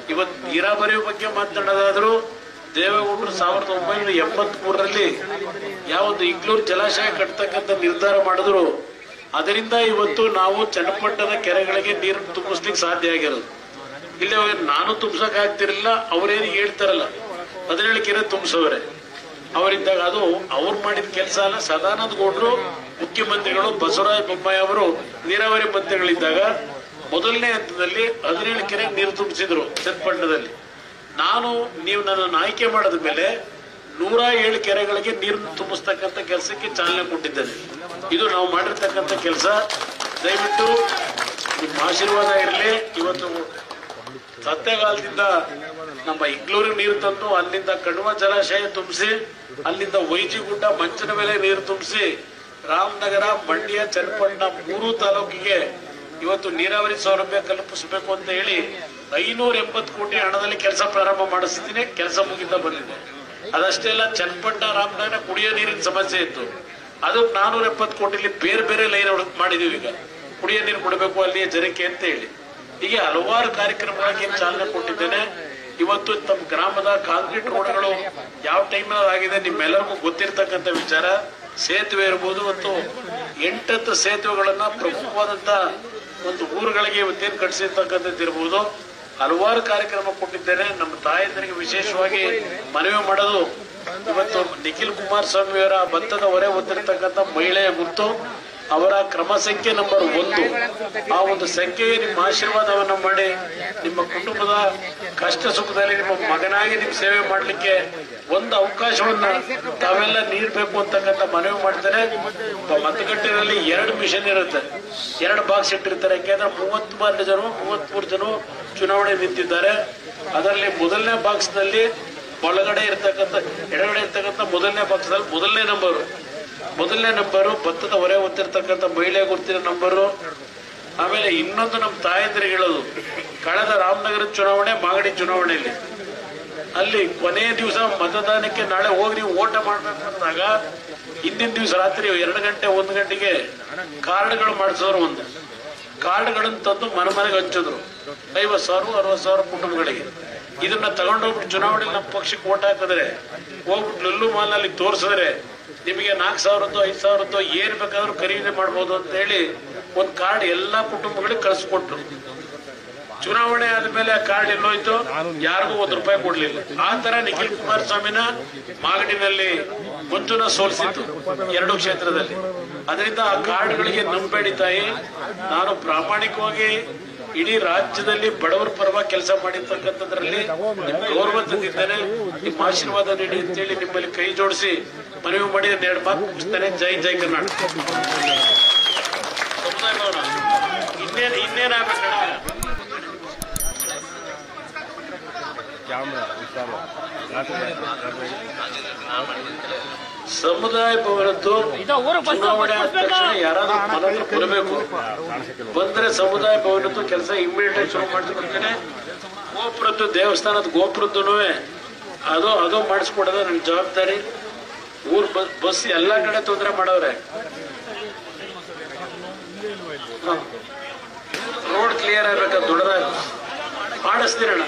ಇವತ್ತು ನೀರಾವರಿ ಬಗ್ಗೆ ಮಾತನಾಡೋದಾದ್ರೂ ದೇವೇಗೌಡರು ಸಾವಿರದ ಒಂಬೈನೂರ ಎಂಬತ್ ಮೂರರಲ್ಲಿ ಯಾವೊಂದು ಇಗ್ಲೂರು ಜಲಾಶಯ ಕಟ್ತಕ್ಕಂಥ ನಿರ್ಧಾರ ಮಾಡಿದ್ರು ಅದರಿಂದ ಇವತ್ತು ನಾವು ಚನ್ನಪಟ್ಟಣದ ಕೆರೆಗಳಿಗೆ ನೀರು ತುಂಬಿಸ್ಲಿಕ್ಕೆ ಸಾಧ್ಯ ಆಗಿರೋದು ಇಲ್ಲಿ ಅವಾಗ ನಾನು ತುಂಬಿಸಕ್ ಆಗ್ತಿರಲಿಲ್ಲ ಅವರೇನು ಹೇಳ್ತಾರಲ್ಲ ಹದಿನೇಳು ಕೆರೆ ತುಂಬಿಸೋರೆ ಅವರಿದ್ದಾಗ ಅದು ಅವ್ರು ಮಾಡಿದ ಕೆಲಸ ಅಲ್ಲ ಸದಾನಂದ ಗೌಡರು ಮುಖ್ಯಮಂತ್ರಿಗಳು ಬಸವರಾಜ ಬೊಮ್ಮಾಯಿ ಅವರು ನೀರಾವರಿ ಮಂತ್ರಿಗಳಿದ್ದಾಗ ಮೊದಲನೇ ಹಂತದಲ್ಲಿ ಹದಿನೇಳು ಕೆರೆ ನೀರು ತುಂಬಿಸಿದ್ರು ಚನ್ನಪಟ್ಟಣದಲ್ಲಿ ನಾನು ನೀವು ನನ್ನನ್ನು ಆಯ್ಕೆ ಮಾಡಿದ ಮೇಲೆ ನೂರ ಏಳು ಕೆರೆಗಳಿಗೆ ನೀರು ತುಂಬಿಸ್ತಕ್ಕಂಥ ಕೆಲಸಕ್ಕೆ ಚಾಲನೆ ಕೊಟ್ಟಿದ್ದೇನೆ ಇದು ನಾವು ಮಾಡಿರ್ತಕ್ಕಂಥ ಕೆಲಸ ದಯವಿಟ್ಟು ನಿಮ್ಮ ಆಶೀರ್ವಾದ ಇರಲಿ ಇವತ್ತು ಸತ್ಯಗಾಲದಿಂದ ನಮ್ಮ ಇಗ್ಲೂರಿಗೆ ನೀರು ತಂದು ಅಲ್ಲಿಂದ ಕಣ್ವ ಜಲಾಶಯ ತುಂಬಿಸಿ ಅಲ್ಲಿಂದ ವೈಜಿಗುಡ್ಡ ಮಂಚನ ಮೇಲೆ ನೀರು ತುಂಬಿಸಿ ರಾಮನಗರ ಮಂಡ್ಯ ಚನ್ನಪಟ್ಟಣ ಮೂರು ತಾಲೂಕಿಗೆ ಇವತ್ತು ನೀರಾವರಿ ಸೌಲಭ್ಯ ಕಲ್ಪಿಸಬೇಕು ಅಂತ ಹೇಳಿ ಐನೂರ ಎಂಬತ್ತು ಕೋಟಿ ಹಣದಲ್ಲಿ ಕೆಲಸ ಪ್ರಾರಂಭ ಮಾಡಿಸ್ತೀನಿ ಕೆಲಸ ಮುಗಿತಾ ಬಂದಿದೆ ಅದಷ್ಟೇ ಅಲ್ಲ ಚನ್ನಪಟ್ಟಣ ರಾಮನಗರ ಕುಡಿಯೋ ನೀರಿನ ಸಮಸ್ಯೆ ಇತ್ತು ಅದು ನಾನೂರ ಎಪ್ಪತ್ತು ಕೋಟಿಲಿ ಬೇರೆ ಬೇರೆ ಲೈನ್ ಮಾಡಿದೀವಿ ಈಗ ಕುಡಿಯೋ ನೀರು ಕೊಡಬೇಕು ಅಲ್ಲಿಯ ಜನಕ್ಕೆ ಅಂತ ಹೇಳಿ ಹೀಗೆ ಹಲವಾರು ಕಾರ್ಯಕ್ರಮಗಳಿಗೆ ಚಾಲನೆ ಕೊಟ್ಟಿದ್ದೇನೆ ಇವತ್ತು ತಮ್ಮ ಗ್ರಾಮದ ಕಾಂಕ್ರೀಟ್ ರೋಡ್ಗಳು ಯಾವ ಟೈಮ್ನಲ್ಲಿ ಆಗಿದೆ ನಿಮ್ಮೆಲ್ಲರಿಗೂ ಗೊತ್ತಿರ್ತಕ್ಕಂಥ ವಿಚಾರ ಸೇತುವೆ ಇರ್ಬೋದು ಮತ್ತು ಎಂಟತ್ತು ಸೇತುವೆಗಳನ್ನ ಪ್ರಮುಖವಾದಂತ ಒಂದು ಊರುಗಳಿಗೆ ಇವತ್ತೇನು ಕಟ್ಟಿಸಿರ್ತಕ್ಕಂಥದ್ದು ಇರ್ಬೋದು ಹಲವಾರು ಕಾರ್ಯಕ್ರಮ ಕೊಟ್ಟಿದ್ದೇನೆ ನಮ್ಮ ತಾಯಂದರಿಗೆ ವಿಶೇಷವಾಗಿ ಮನವಿ ಮಾಡೋದು ಇವತ್ತು ನಿಖಿಲ್ ಕುಮಾರಸ್ವಾಮಿ ಅವರ ಭತ್ತದ ಹೊರೆ ಹೊತ್ತಿರ್ತಕ್ಕಂಥ ಮಹಿಳೆಯ ಗುರುತು ಅವರ ಕ್ರಮ ಸಂಖ್ಯೆ ನಂಬರ್ ಒಂದು ಆ ಒಂದು ಸಂಖ್ಯೆಗೆ ನಿಮ್ಮ ಆಶೀರ್ವಾದವನ್ನ ಮಾಡಿ ನಿಮ್ಮ ಕುಟುಂಬದ ಕಷ್ಟ ಸುಖದಲ್ಲಿ ನಿಮ್ಮ ಮಗನಾಗಿ ನಿಮ್ಮ ಸೇವೆ ಮಾಡಲಿಕ್ಕೆ ಒಂದು ಅವಕಾಶವನ್ನ ತಾವೆಲ್ಲ ನೀಡಬೇಕು ಅಂತಕ್ಕಂಥ ಮನವಿ ಮಾಡ್ತಾರೆ ಮತಗಟ್ಟೆಯಲ್ಲಿ ಎರಡು ಮಿಷನ್ ಇರುತ್ತೆ ಎರಡು ಬಾಕ್ಸ್ ಇಟ್ಟಿರ್ತಾರೆ ಯಾಕೆಂದ್ರೆ ಮೂವತ್ಮೂರು ಜನ ಮೂವತ್ಮೂರು ಜನ ಚುನಾವಣೆ ನಿಂತಿದ್ದಾರೆ ಅದರಲ್ಲಿ ಮೊದಲನೇ ಬಾಕ್ಸ್ ನಲ್ಲಿ ಒಳಗಡೆ ಇರ್ತಕ್ಕಂಥ ಎಡಗಡೆ ಇರ್ತಕ್ಕಂಥ ಮೊದಲನೇ ಬಾಕ್ಸ್ ನಲ್ಲಿ ಮೊದಲನೇ ನಂಬರು ಮೊದಲನೇ ನಂಬರು ಭತ್ತದ ಹೊರೆ ಹೊತ್ತಿರ್ತಕ್ಕಂಥ ಮಹಿಳೆ ಗುರುತಿನ ನಂಬರು ಆಮೇಲೆ ಇನ್ನೊಂದು ನಮ್ಮ ತಾಯಂದ್ರಿಗೆ ಹೇಳೋದು ಕಳೆದ ರಾಮನಗರ ಚುನಾವಣೆ ಮಾಗಡಿ ಚುನಾವಣೆಯಲ್ಲಿ ಅಲ್ಲಿ ಕೊನೆಯ ದಿವಸ ಮತದಾನಕ್ಕೆ ನಾಳೆ ಹೋಗಿ ನೀವು ಓಟ ಮಾಡ್ಬೇಕು ಅಂದಾಗ ಹಿಂದಿನ ದಿವಸ ರಾತ್ರಿ ಎರಡು ಗಂಟೆ ಒಂದು ಗಂಟೆಗೆ ಕಾರ್ಡ್ಗಳು ಮಾಡಿಸೋರು ಒಂದು ಕಾರ್ಡ್ಗಳನ್ನು ತಂದು ಮನೆ ಮನೆಗೆ ಹಂಚಿದ್ರು ಐವತ್ತು ಸಾವಿರ ಅರವತ್ತು ಸಾವಿರ ಕುಟುಂಬಗಳಿಗೆ ಇದನ್ನ ತಗೊಂಡೋಗ್ಬಿಟ್ಟು ಚುನಾವಣೆಯಲ್ಲಿ ನಮ್ಮ ಪಕ್ಷಕ್ಕೆ ಓಟ್ ಹಾಕಿದ್ರೆ ಹೋಗ್ಬಿಟ್ಟು ಲುಲ್ಲು ಮಾಲ್ನಲ್ಲಿ ತೋರಿಸಿದ್ರೆ ನಿಮಗೆ ನಾಲ್ಕು ಸಾವಿರದ್ದು ಐದು ಸಾವಿರದ್ದು ಏನ್ ಬೇಕಾದ್ರೂ ಖರೀದಿ ಮಾಡ್ಬೋದು ಅಂತ ಹೇಳಿ ಒಂದು ಕಾರ್ಡ್ ಎಲ್ಲಾ ಕುಟುಂಬಗಳಿಗೆ ಕಳಿಸ್ಕೊಟ್ರು ಚುನಾವಣೆ ಆದ್ಮೇಲೆ ಆ ಕಾರ್ಡ್ ಎಲ್ಲೋಯ್ತು ಯಾರಿಗೂ ಒಂದು ರೂಪಾಯಿ ಕೊಡ್ಲಿಲ್ಲ ಆ ತರ ನಿಖಿಲ್ ಕುಮಾರಸ್ವಾಮಿನ ಮಾಗಡಿನಲ್ಲಿ ಮುಂಚುನ ಸೋಲಿಸಿತ್ತು ಎರಡು ಕ್ಷೇತ್ರದಲ್ಲಿ ಅದರಿಂದ ಆ ಕಾರ್ಡ್ಗಳಿಗೆ ನಂಬೇಡಿ ತಾಯಿ ನಾನು ಪ್ರಾಮಾಣಿಕವಾಗಿ ಇಡೀ ರಾಜ್ಯದಲ್ಲಿ ಬಡವರ ಪರವಾಗಿ ಕೆಲಸ ಮಾಡಿರ್ತಕ್ಕಂಥದ್ರಲ್ಲಿ ನಿಮ್ ಗೌರವ ತಂದಿದ್ದೇನೆ ನಿಮ್ಮ ಆಶೀರ್ವಾದ ನೀಡಿ ಅಂತೇಳಿ ನಿಮ್ಮಲ್ಲಿ ಕೈ ಜೋಡಿಸಿ ಮನವಿ ಮಾಡಿ ಎರಡು ಮಾತು ಮುಗಿಸ್ತೇನೆ ಜೈ ಜೈ ಕರ್ನಾಟಕ ಸಮುದಾಯ ಭವನ ಇನ್ನೇನ್ ಇನ್ನೇನಾಗ್ಬೇಕಣ್ಣ ಸಮುದಾಯ ಭವನದ್ದು ಚುನಾವಣೆ ಆದ ತಕ್ಷಣ ಯಾರಾದ್ರೂ ಮನವಿ ಬರಬೇಕು ಬಂದ್ರೆ ಸಮುದಾಯ ಭವನದ್ದು ಕೆಲಸ ಇಮಿಡಿಯೇಟ್ ಆಗಿ ಶುರು ಮಾಡಿಸ್ಕೊಡ್ತೇನೆ ಗೋಪುರದ್ದು ದೇವಸ್ಥಾನದ ಗೋಪುರದ್ದು ಅದು ಅದು ಮಾಡಿಸ್ಕೊಡೋದು ನನ್ನ ಜವಾಬ್ದಾರಿ ಊರ್ ಬಸ್ ಬಸ್ ಎಲ್ಲಾ ಕಡೆ ತೊಂದರೆ ಮಾಡವ್ರೆ ರೋಡ್ ಕ್ಲಿಯರ್ ಆಗ್ಬೇಕಾದ ದೊಡ್ಡದಾಗ ಮಾಡಿಸ್ತೀರಣ್ಣ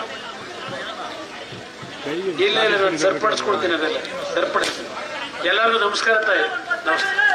ಇಲ್ಲ ಇಲ್ಲ ನಾನು ಸರಿಪಡಿಸ್ಕೊಡ್ತೀನಿ ಅದೆಲ್ಲ ಸರಿಪಡಿಸ್ತೀನಿ ಎಲ್ಲರಿಗೂ ನಮಸ್ಕಾರ ತಾಯಿ ನಮಸ್ಕಾರ